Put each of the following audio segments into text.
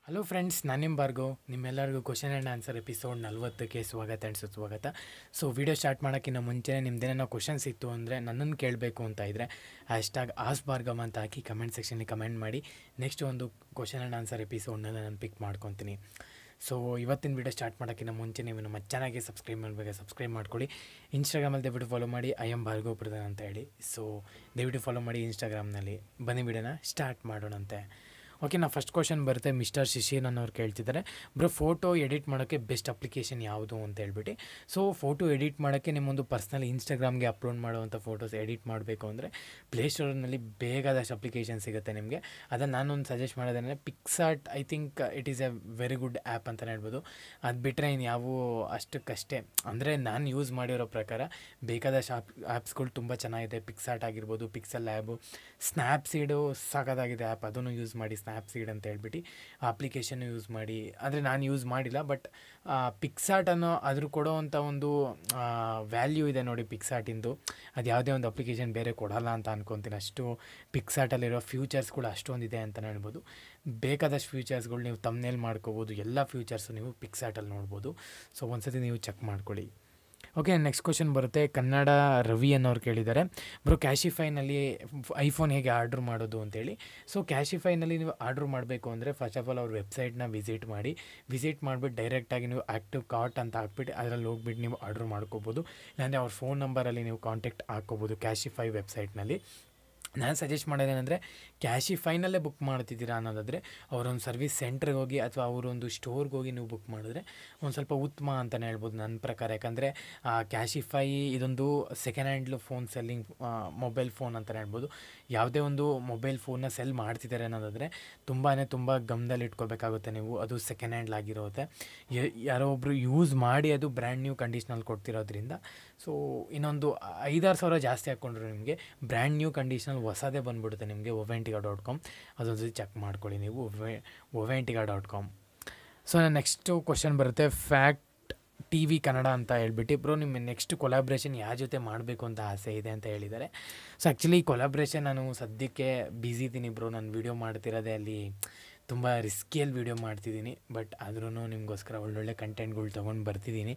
hello friends ನಾನು ನಿಮ್ಮ ಭಾರ್ಗವ್ ನಿಮ್ಮೆಲ್ಲರಿಗೂ ಕ್ವಶನ್ ಆ್ಯಂಡ್ ಆನ್ಸರ್ ಎಪಿಸೋಡ್ ನಲ್ವತ್ತಕ್ಕೆ ಸ್ವಾಗತ ಆ್ಯಂಡ್ ಸುಸ್ವಾಗತ ಸೊ ವಿಡಿಯೋ ಸ್ಟಾರ್ಟ್ ಮಾಡೋಕ್ಕಿಂತ ಮುಂಚೆನೇ ನಿಮ್ದೇನೋ ಕ್ವಶನ್ಸ್ ಇತ್ತು ಅಂದರೆ ನನ್ನನ್ನು ಕೇಳಬೇಕು ಅಂತ ಇದ್ದರೆ ಹ್ಯಾಶ್ಟ್ಯಾಗ್ ಆಸ್ ಭಾರ್ಗವ್ ಅಂತ ಹಾಕಿ ಕಮೆಂಟ್ ಸೆಕ್ಷನಲ್ಲಿ ಕಮೆಂಟ್ ಮಾಡಿ ನೆಕ್ಸ್ಟ್ ಒಂದು ಕ್ವಶನ್ ಆ್ಯಂಡ್ ಆನ್ಸರ್ ಎಪಿಸೋಡ್ನೆಲ್ಲ ನಾನು ಪಿಕ್ ಮಾಡ್ಕೊತೀನಿ ಸೊ ಇವತ್ತಿನ ವಿಡಿಯೋ ಸ್ಟಾರ್ಟ್ ಮಾಡೋಕ್ಕಿಂತ ಮುಂಚೆ ನೀವು ನಮ್ಮ ಚಾನಲ್ಗೆ ಸಬ್ಸ್ಕ್ರೈಬ್ ಮಾಡಬೇಕು ಸಬ್ಸ್ಕ್ರೈಬ್ ಮಾಡ್ಕೊಳ್ಳಿ ಇನ್ಸ್ಟಾಗ್ರಾಮಲ್ಲಿ ದಯವಿಟ್ಟು ಫಾಲೋ ಮಾಡಿ ಐ ಎಮ್ ಭಾರ್ಗವ್ ಪ್ರಧಾನ್ ಅಂತ ಹೇಳಿ ಸೊ ದಯವಿಟ್ಟು ಫಾಲೋ ಮಾಡಿ ಇನ್ಸ್ಟಾಗ್ರಾಮ್ನಲ್ಲಿ ಬನ್ನಿ ವಿಡಿಯೋನ ಸ್ಟಾರ್ಟ್ ಮಾಡೋಣಂತೆ ಓಕೆ ನಾ ಫಸ್ಟ್ ಕ್ವಶನ್ ಬರುತ್ತೆ ಮಿಸ್ಟರ್ ಶಿಶಿರ್ ಅನ್ನೋರು ಕೇಳ್ತಿದ್ದಾರೆ ಬ್ರೋ ಫೋಟೋ ಎಡಿಟ್ ಮಾಡೋಕ್ಕೆ ಬೆಸ್ಟ್ ಅಪ್ಲಿಕೇಶನ್ ಯಾವುದು ಅಂತ ಹೇಳ್ಬಿಟ್ಟು ಸೊ ಫೋಟೋ ಎಡಿಟ್ ಮಾಡೋಕ್ಕೆ ನಿಮ್ಮೊಂದು ಪರ್ಸ್ನಲ್ ಇನ್ಸ್ಟಾಗ್ರಾಮ್ಗೆ ಅಪ್ಲೋಡ್ ಮಾಡುವಂಥ ಫೋಟೋಸ್ ಎಡಿಟ್ ಮಾಡಬೇಕು ಅಂದರೆ ಪ್ಲೇಸ್ಟೋರ್ನಲ್ಲಿ ಬೇಗದಷ್ಟು ಅಪ್ಲಿಕೇಶನ್ ಸಿಗುತ್ತೆ ನಿಮಗೆ ಅದನ್ನು ನಾನೊಂದು ಸಜೆಸ್ಟ್ ಮಾಡೋದಂದರೆ PicsArt I think it is a very good app ಅಂತಲೇ ಹೇಳ್ಬೋದು ಅದು ಬಿಟ್ಟರೆ ಇನ್ನು ಯಾವ ಅಷ್ಟಕ್ಕಷ್ಟೇ ಅಂದರೆ ನಾನು ಯೂಸ್ ಮಾಡಿರೋ ಪ್ರಕಾರ ಬೇಕಾದಷ್ಟು ಆಪ್ ಆ್ಯಪ್ಸ್ಗಳು ತುಂಬ ಚೆನ್ನಾಗಿದೆ ಪಿಕ್ಸಾರ್ಟ್ ಆಗಿರ್ಬೋದು ಪಿಕ್ಸೆಲ್ ಲ್ಯಾಬು ಸ್ನ್ಯಾಪ್ಸೀಡು ಸಾಕಾಗಿದೆ ಆ್ಯಪ್ ಅದನ್ನು ಯೂಸ್ ಮಾಡಿ ಸ್ನ್ಯಾಪ್ಸೀಡ್ ಅಂತ ಹೇಳ್ಬಿಟ್ಟು ಆ ಅಪ್ಲಿಕೇಶನ್ ಯೂಸ್ ಮಾಡಿ ಅಂದರೆ ನಾನು ಯೂಸ್ ಮಾಡಿಲ್ಲ ಬಟ್ ಪಿಕ್ಸಾರ್ಟ್ ಅನ್ನೋ ಅದ್ರ ಕೊಡೋವಂಥ ಒಂದು ವ್ಯಾಲ್ಯೂ ಇದೆ ನೋಡಿ ಪಿಕ್ಸಾರ್ಟಿಂದು ಅದು ಯಾವುದೇ ಒಂದು ಅಪ್ಲಿಕೇಶನ್ ಬೇರೆ ಕೊಡಲ್ಲ ಅಂತ ಅನ್ಕೊತೀನಿ ಅಷ್ಟು ಪಿಕ್ಸಾರ್ಟಲ್ಲಿರೋ ಫ್ಯೂಚರ್ಸ್ಗಳು ಅಷ್ಟೊಂದಿದೆ ಅಂತಲೇ ಹೇಳ್ಬೋದು ಬೇಕಾದಷ್ಟು ಫ್ಯೂಚರ್ಸ್ಗಳು ನೀವು ತಮ್ಮನೇಲಿ ಮಾಡ್ಕೋಬೋದು ಎಲ್ಲ ಫ್ಯೂಚರ್ಸು ನೀವು ಪಿಕ್ಸಾರ್ಟಲ್ಲಿ ನೋಡ್ಬೋದು ಸೊ ಒಂದ್ಸತಿ ನೀವು ಚೆಕ್ ಮಾಡ್ಕೊಳ್ಳಿ ಓಕೆ ನೆಕ್ಸ್ಟ್ ಕ್ವಶನ್ ಬರುತ್ತೆ ಕನ್ನಡ ರವಿ ಅನ್ನೋರು ಕೇಳಿದ್ದಾರೆ ಬ್ರೋ ಕ್ಯಾಶಿಫೈನಲ್ಲಿ ಐಫೋನ್ ಹೇಗೆ ಆರ್ಡ್ರ್ ಮಾಡೋದು ಅಂತೇಳಿ ಸೊ ಕ್ಯಾಶಿಫೈನಲ್ಲಿ ನೀವು ಆರ್ಡ್ರ್ ಮಾಡಬೇಕು ಅಂದರೆ ಫಸ್ಟ್ ಆಫ್ ಆಲ್ ಅವ್ರ ವೆಬ್ಸೈಟ್ನ ವಿಸಿಟ್ ಮಾಡಿ ವಿಸಿಟ್ ಮಾಡಿಬಿಟ್ಟು ಡೈರೆಕ್ಟಾಗಿ ನೀವು ಆ್ಯಕ್ಟಿವ್ ಕಾರ್ಟ್ ಅಂತ ಹಾಕ್ಬಿಟ್ಟು ಅದರಲ್ಲಿ ಹೋಗ್ಬಿಟ್ಟು ನೀವು ಆರ್ಡ್ರ್ ಮಾಡ್ಕೋಬೋದು ಇಲ್ಲಾಂದರೆ ಅವ್ರ ಫೋನ್ ನಂಬರಲ್ಲಿ ನೀವು ಕಾಂಟ್ಯಾಕ್ಟ್ ಹಾಕ್ಕೋಬೋದು ಕ್ಯಾಶಿಫೈ ವೆಬ್ಸೈಟ್ನಲ್ಲಿ ನಾನು ಸಜೆಸ್ಟ್ ಮಾಡೋದೇನೆಂದರೆ ಕ್ಯಾಶಿಫೈನಲ್ಲೇ ಬುಕ್ ಮಾಡ್ತಿದ್ದೀರಾ ಅನ್ನೋದಾದರೆ ಅವರೊಂದು ಸರ್ವಿಸ್ ಸೆಂಟ್ರಿಗೆ ಹೋಗಿ ಅಥವಾ ಅವರೊಂದು ಸ್ಟೋರ್ಗೆ ಹೋಗಿ ನೀವು ಬುಕ್ ಮಾಡಿದ್ರೆ ಒಂದು ಸ್ವಲ್ಪ ಉತ್ತಮ ಅಂತಲೇ ಹೇಳ್ಬೋದು ನನ್ನ ಪ್ರಕಾರ ಯಾಕಂದರೆ ಕ್ಯಾಶಿಫೈ ಇದೊಂದು second hand phone selling mobile phone ಅಂತಲೇ ಹೇಳ್ಬೋದು ಯಾವುದೇ ಒಂದು ಮೊಬೈಲ್ ಫೋನ್ನ ಸೆಲ್ ಮಾಡ್ತಿದ್ದಾರೆ ಅನ್ನೋದಾದರೆ ತುಂಬಾ ತುಂಬ ಗಮನದಲ್ಲಿ ಇಟ್ಕೋಬೇಕಾಗುತ್ತೆ ನೀವು ಅದು ಸೆಕೆಂಡ್ ಹ್ಯಾಂಡ್ ಆಗಿರುತ್ತೆ ಯಾರೋ ಒಬ್ಬರು ಯೂಸ್ ಮಾಡಿ ಅದು ಬ್ರ್ಯಾಂಡ್ ನ್ಯೂ ಕಂಡೀಷ್ನಲ್ಲಿ ಕೊಡ್ತಿರೋದ್ರಿಂದ ಸೊ ಇನ್ನೊಂದು ಐದಾರು ಸಾವಿರ ಜಾಸ್ತಿ ಹಾಕ್ಕೊಂಡ್ರು ನಿಮಗೆ ಬ್ರ್ಯಾಂಡ್ ನ್ಯೂ ಕಂಡೀಷನಲ್ಲಿ ಹೊಸದೇ ಬಂದುಬಿಡುತ್ತೆ ನಿಮಗೆ ಒವೆಂಟಿಗಾ ಡಾಟ್ ಕಾಮ್ ಅದೊಂದು ಸತಿ ಚೆಕ್ ಮಾಡ್ಕೊಳ್ಳಿ ನೀವು ಒವೆ ಒವೆಂಟಿಗಾ ಡಾಟ್ ಕಾಮ್ ಸೊ ನನ್ನ ನೆಕ್ಸ್ಟು ಕ್ವಶನ್ ಬರುತ್ತೆ ಫ್ಯಾಕ್ಟ್ ಟಿ ವಿ ಕನ್ನಡ ಅಂತ ಹೇಳ್ಬಿಟ್ಟು ಬ್ರೋ ನಿಮ್ಮ ನೆಕ್ಸ್ಟ್ ಕೊಲಾಬ್ರೇಷನ್ ಯಾರ ಜೊತೆ ಮಾಡಬೇಕು ಅಂತ ಆಸೆ ಇದೆ ಅಂತ ಹೇಳಿದ್ದಾರೆ ಸೊ ಆ್ಯಕ್ಚುಲಿ ಕೊಲಾಬ್ರೇಷನ್ ನಾನು ಸದ್ಯಕ್ಕೆ ಬ್ಯುಸಿ ಇದ್ದೀನಿ ಬ್ರೋ ನಾನು ವೀಡಿಯೋ ಮಾಡ್ತಿರೋದೇ ಅಲ್ಲಿ ತುಂಬ ರಿಸ್ಕಿಯಲ್ಲಿ ವೀಡಿಯೋ ಮಾಡ್ತಿದ್ದೀನಿ ಬಟ್ ಆದ್ರೂ ನಿಮಗೋಸ್ಕರ ಒಳ್ಳೊಳ್ಳೆ ಕಂಟೆಂಟ್ಗಳು ತೊಗೊಂಡು ಬರ್ತಿದ್ದೀನಿ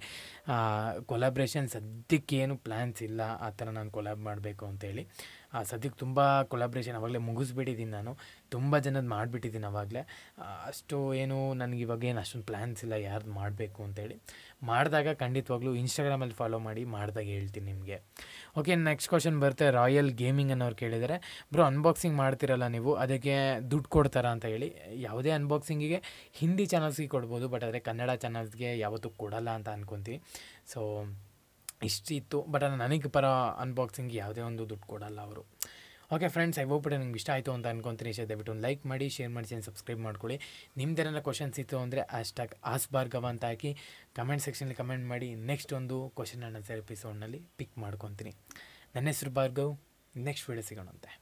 ಕೊಲಾಬ್ರೇಷನ್ ಸದ್ಯಕ್ಕೇನು ಪ್ಲ್ಯಾನ್ಸ್ ಇಲ್ಲ ಆ ಥರ ನಾನು ಕೊಲಾಬ್ ಮಾಡಬೇಕು ಅಂತೇಳಿ ಸದ್ಯಕ್ಕೆ ತುಂಬ ಕೊಲಾಬ್ರೇಷನ್ ಆವಾಗಲೇ ಮುಗಿಸ್ಬಿಟ್ಟಿದ್ದೀನಿ ನಾನು ತುಂಬ ಜನದ ಮಾಡಿಬಿಟ್ಟಿದ್ದೀನಿ ಆವಾಗಲೇ ಅಷ್ಟು ಏನು ನನಗೆ ಇವಾಗ ಏನು ಅಷ್ಟೊಂದು ಪ್ಲ್ಯಾನ್ಸ್ ಇಲ್ಲ ಯಾರ್ದು ಮಾಡಬೇಕು ಅಂತೇಳಿ ಮಾಡಿದಾಗ ಖಂಡಿತವಾಗ್ಲೂ ಇನ್ಸ್ಟಾಗ್ರಾಮಲ್ಲಿ ಫಾಲೋ ಮಾಡಿ ಮಾಡಿದಾಗ ಹೇಳ್ತೀನಿ ನಿಮಗೆ ಓಕೆ ನೆಕ್ಸ್ಟ್ ಕ್ವಶನ್ ಬರುತ್ತೆ ರಾಯಲ್ ಗೇಮಿಂಗ್ ಅನ್ನೋರು ಕೇಳಿದರೆ ಬ್ರೋ ಅನ್ಬಾಕ್ಸಿಂಗ್ ಮಾಡ್ತಿರಲ್ಲ ನೀವು ಅದಕ್ಕೆ ದುಡ್ಡು ಕೊಡ್ತಾರಾ ಅಂತ ಹೇಳಿ ಯಾವುದೇ ಅನ್ಬಾಕ್ಸಿಂಗಿಗೆ ಹಿಂದಿ ಚಾನಲ್ಸ್ಗೆ ಕೊಡ್ಬೋದು ಬಟ್ ಆದರೆ ಕನ್ನಡ ಚಾನಲ್ಸ್ಗೆ ಯಾವತ್ತೂ ಕೊಡಲ್ಲ ಅಂತ ಅನ್ಕೊತೀನಿ ಸೊ ಇಷ್ಟಿತ್ತು ಬಟ್ ನನಗೆ ಪರ ಅನ್ಬಾಕ್ಸಿಂಗ್ ಯಾವುದೇ ಒಂದು ದುಡ್ಡು ಕೊಡಲ್ಲ ಅವರು ಓಕೆ ಫ್ರೆಂಡ್ಸ್ ಐ ಹೋಗ್ಬಿಟ್ಟು ನಿಮ್ಗೆ ಇಷ್ಟ ಆಯಿತು ಅಂತ ಅನ್ಕೊತೀನಿ ಇಷ್ಟ ದಯವಿಟ್ಟು ಒಂದು ಲೈಕ್ ಮಾಡಿ ಶೇರ್ ಮಾಡಿ ಸಬ್ಸ್ಕ್ರೈಬ್ ಮಾಡ್ಕೊಳ್ಳಿ ನಿಮ್ದೇನಾರ ಕ್ವಶನ್ಸ್ ಇತ್ತು ಅಂದರೆ ಹ್ಯಾಶ್ಟ್ಯಾಗ್ ಆಸ್ ಭಾರ್ಗವ ಅಂತ ಹಾಕಿ ಕಮೆಂಟ್ ಸೆಕ್ಷನಲ್ಲಿ ಕಮೆಂಟ್ ಮಾಡಿ ನೆಕ್ಸ್ಟ್ ಒಂದು ಕ್ವಶನ್ ಆ್ಯಂಡ್ ಆನ್ಸರ್ ಎಪಿಸೋಡ್ನಲ್ಲಿ ಪಿಕ್ ಮಾಡ್ಕೊತೀನಿ ನನ್ನ ಹೆಸರು ಭಾರ್ಗವ್ ನೆಕ್ಸ್ಟ್ ವೀಡಿಯೋ ಸಿಗೋಣಂತೆ